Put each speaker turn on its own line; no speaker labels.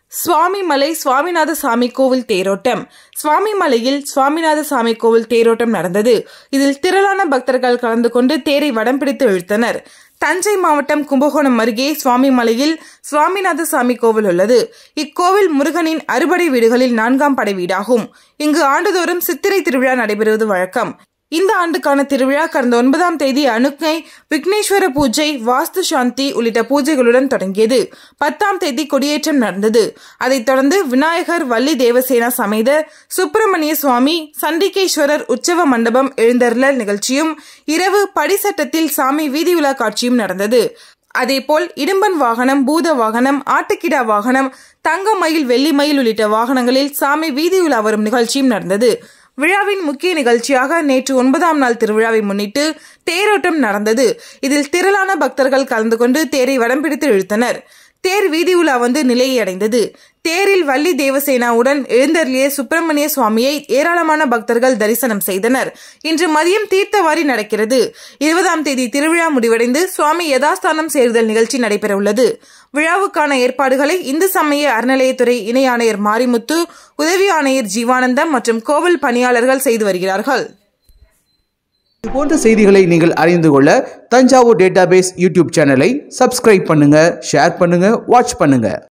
சுவாமிமலை சுவாமிநாத சாமி கோவில் தேரோட்டம் சுவாமிமலையில் சுவாமிநாத சாமி கோவில் தேரோட்டம் நடந்தது இதில் திரளான பக்தர்கள் கலந்து கொண்டு தேரை வடம் பிடித்து இழுத்தனர் தஞ்சை மாவட்டம் கும்பகோணம் அருகே சுவாமிமலையில் சுவாமிநாத சாமி கோவில் உள்ளது இக்கோவில் முருகனின் அறுபடை வீடுகளில் நான்காம் படை வீடாகும் இங்கு ஆண்டுதோறும் சித்திரை திருவிழா நடைபெறுவது வழக்கம் இந்த ஆண்டுக்கான திருவிழா கடந்த ஒன்பதாம் தேதி அணுக்கை விக்னேஸ்வர பூஜை வாஸ்து சாந்தி உள்ளிட்ட பூஜைகளுடன் தொடங்கியது பத்தாம் தேதி கொடியேற்றம் நடந்தது அதைத் தொடர்ந்து விநாயகர் வள்ளி தேவசேனா சமேத சுப்பிரமணிய சுவாமி சண்டிகேஸ்வரர் உற்சவ மண்டபம் எழுந்தருளல் நிகழ்ச்சியும் இரவு படிசட்டத்தில் சாமி வீதி உலா காட்சியும் நடந்தது அதேபோல் இடும்பன் வாகனம் பூத வாகனம் ஆட்டுக்கிடா வாகனம் தங்க மயில் வெள்ளி மயில் உள்ளிட்ட வாகனங்களில் சாமி வீதி உலா வரும் நிகழ்ச்சியும் நடந்தது விழாவின் முக்கிய நிகழ்ச்சியாக நேற்று ஒன்பதாம் நாள் திருவிழாவை முன்னிட்டு தேரோட்டம் நடந்தது இதில் திரளான பக்தர்கள் கலந்து கொண்டு தேரை வடம் பிடித்து இழுத்தனர் தேர் வீதி உலா வந்து நிலையை அடைந்தது தேரில் வள்ளி தேவசேனாவுடன் எழுந்தருளிய சுப்பிரமணிய சுவாமியை ஏராளமான பக்தர்கள் தரிசனம் செய்தனர் இன்று மதியம் தீர்த்தவாரி நடக்கிறது இருபதாம் தேதி திருவிழா முடிவடைந்து சுவாமி யதாஸ்தானம் சேருதல் நிகழ்ச்சி நடைபெற உள்ளது விழாவுக்கான ஏற்பாடுகளை இந்து சமய அறநிலையத்துறை இணை ஆணையர் மாரிமுத்து உதவி ஆணையர் ஜீவானந்தம் மற்றும் கோவில் பணியாளர்கள் செய்து வருகிறார்கள்
இது போன்ற செய்திகளை நீங்கள் அறிந்து கொள்ள தஞ்சாவூர் டேட்டாபேஸ் யூடியூப் சேனலை சப்ஸ்கிரைப் பண்ணுங்க ஷேர் பண்ணுங்க வாட்ச் பண்ணுங்க